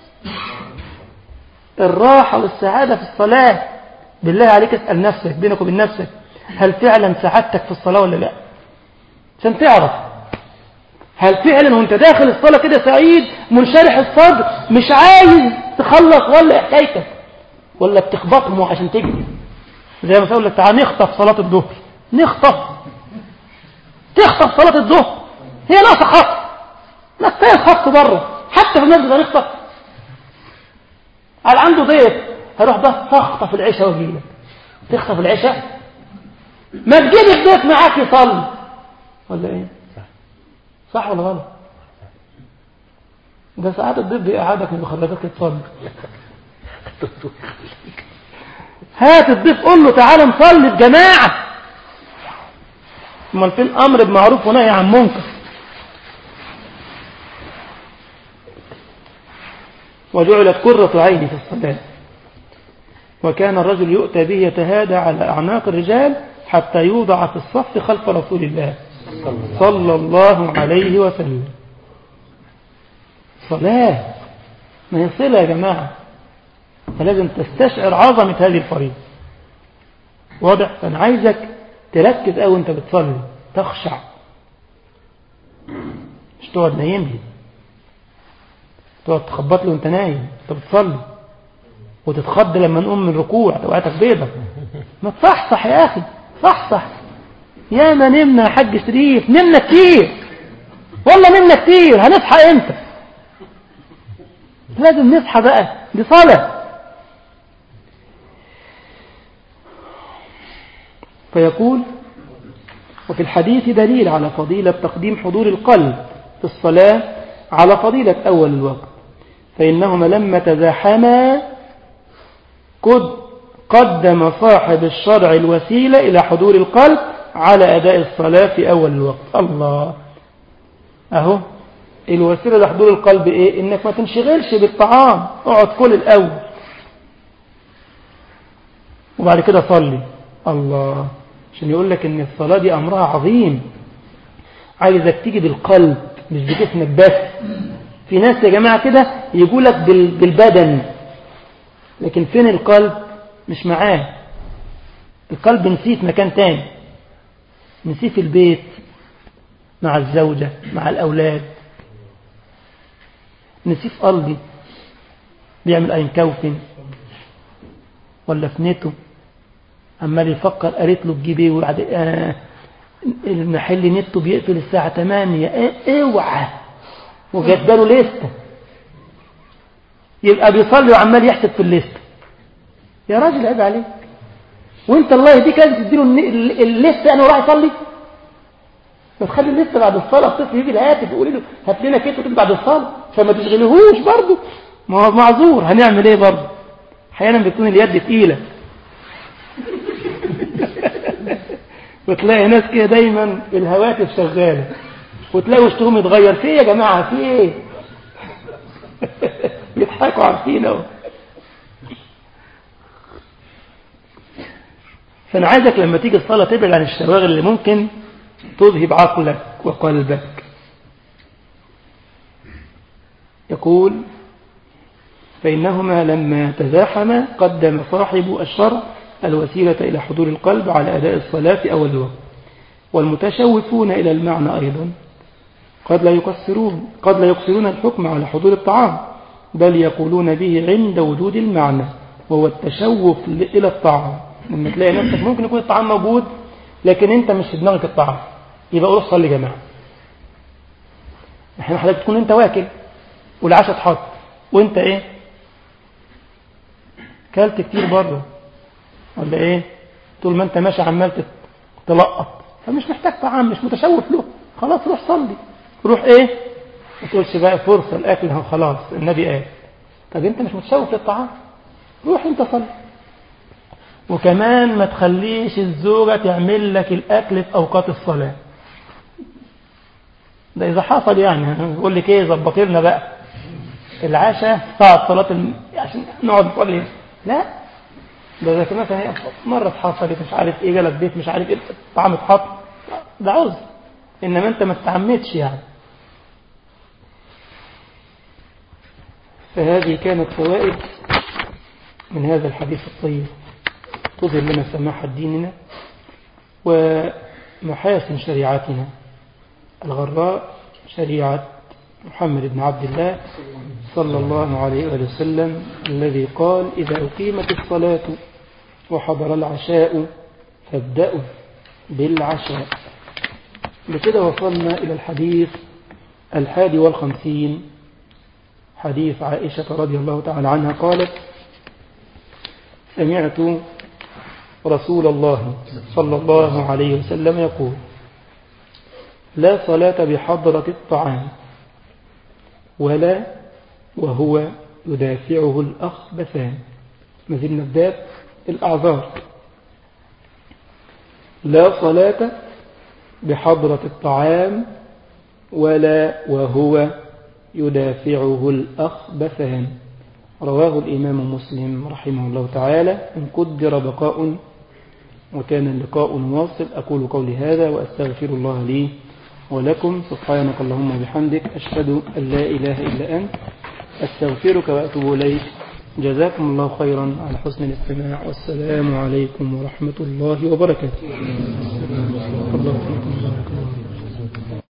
الراحة والسعادة في الصلاة بالله عليك اسأل نفسك بينك وبين نفسك هل فعلا سعادتك في الصلاة ولا لا عشان تعرف هل فعلا وانت داخل الصلاة كده سعيد منشرح الصدر مش عايز تخلص ولا حكايتك ولا بتخبطهم عشان تجري زي ما اقول لك تعال نخطف صلاة الظهر نخطف تخطف صلاة الظهر هي ناقصة خط ما كفايه الخط بره حتى في المسجد هنخطف قال عنده ضيف هروح بس تخطف العشاء واجي لك تخطف العشاء ما تجيب الضيف معاك يصلي ولا ايه صح ولا غلط ده ساعات الضيف بيقعدك ما بيخرجك تصلي هات الضيف قول له تعالى نصلي بجماعة امال فين امر بمعروف ونهي عن منكر وجعلت قرة عيني في الصلاة وكان الرجل يؤتى به يتهادى على أعناق الرجال حتى يوضع في الصف خلف رسول الله صلى الله عليه وسلم صلاة ما هي صلة يا جماعة فلازم تستشعر عظمة هذه الفريضة واضح فأنا عايزك تركز أو أنت بتصلي تخشع مش تقعد نايم لي تقعد تخبط له وانت نايم انت بتصلي وتتخض لما نقوم من الركوع توقعتك بيضة ما تصحصح يا أخي صحصح يا ما نمنا يا حاج شريف نمنا كتير والله نمنا كتير هنصحى امتى لازم نصحى بقى دي صلاة فيقول وفي الحديث دليل على فضيلة تقديم حضور القلب في الصلاة على فضيلة أول الوقت فإنهما لما تزاحما قد قدم صاحب الشرع الوسيلة إلى حضور القلب على أداء الصلاة في أول الوقت الله أهو الوسيلة لحضور القلب إيه إنك ما تنشغلش بالطعام اقعد كل الأول وبعد كده صلي الله عشان يقول لك إن الصلاة دي أمرها عظيم عايزك تيجي بالقلب مش بجسمك بس في ناس يا جماعة كده يقولك بالبدن لكن فين القلب مش معاه القلب نسيت مكان تاني نسيه في البيت مع الزوجة مع الأولاد نسيه في قلبي بيعمل أين كوفن ولا في نيته عمال يفكر قالت له تجيب ايه وبعد آه المحل نته بيقفل الساعة 8 ايه اوعى وجدله لستة يبقى بيصلي وعمال يحسب في الليستة يا راجل عيب عليك وانت الله يهديك لازم تديله الليستة انا وراح يصلي فتخلي الليستة بعد الصلاة الطفل يجي الهاتف يقول له هات لنا كيف بعد الصلاة عشان ما تشغلهوش برضه ما هو معذور هنعمل ايه برضه احيانا بتكون اليد تقيلة وتلاقي ناس كده دايما الهواتف شغالة وتلاقي وشهم يتغير في ايه يا جماعة في ايه يضحكوا عارفين اهو فانا عايزك لما تيجي الصلاة تبعد عن الشواغل اللي ممكن تذهب عقلك وقلبك يقول فإنهما لما تزاحما قدم صاحب الشرع الوسيلة إلى حضور القلب على أداء الصلاة في أول الوقت والمتشوفون إلى المعنى أيضا قد لا يقصرون قد لا يقصرون الحكم على حضور الطعام بل يقولون به عند وجود المعنى وهو التشوف إلى الطعام لما تلاقي نفسك ممكن يكون الطعام موجود لكن انت مش في دماغك الطعام يبقى روح صلي جماعة احنا حضرتك تكون انت واكل والعشاء اتحط وانت ايه كلت كتير بره ولا ايه طول ما انت ماشي عمال تلقط فمش محتاج طعام مش متشوف له خلاص روح صلي روح ايه ما تقولش بقى فرصة الاكل هو خلاص النبي قال طب انت مش متشوف للطعام روح انت صلي وكمان ما تخليش الزوجة تعمل لك الأكل في أوقات الصلاة ده إذا حصل يعني يقول لك إيه ظبط لنا بقى العشاء ساعة صلاة الم... عشان نقعد نصلي لا ده إذا مثلا هي مرة حصلت مش عارف إيه جالك بيت مش عارف إيه الطعام اتحط ده عذر إنما أنت ما استعمتش يعني فهذه كانت فوائد من هذا الحديث الطيب تظهر لنا سماحة ديننا ومحاسن شريعتنا الغراء شريعة محمد بن عبد الله صلى الله عليه وآله وسلم الذي قال إذا أقيمت الصلاة وحضر العشاء فابدأوا بالعشاء بكده وصلنا إلى الحديث الحادي والخمسين حديث عائشة رضي الله تعالى عنها قالت سمعت رسول الله صلى الله عليه وسلم يقول لا صلاة بحضرة الطعام ولا وهو يدافعه الأخبثان ما زلنا بباب الأعذار لا صلاة بحضرة الطعام ولا وهو يدافعه الأخبثان رواه الإمام مسلم رحمه الله تعالى إن قدر بقاء وكان اللقاء واصل أقول قولي هذا وأستغفر الله لي ولكم سبحانك اللهم وبحمدك أشهد أن لا إله إلا أنت أستغفرك وأتوب إليك جزاكم الله خيرا على حسن الاستماع والسلام عليكم ورحمة الله وبركاته الله فيكم بارك الله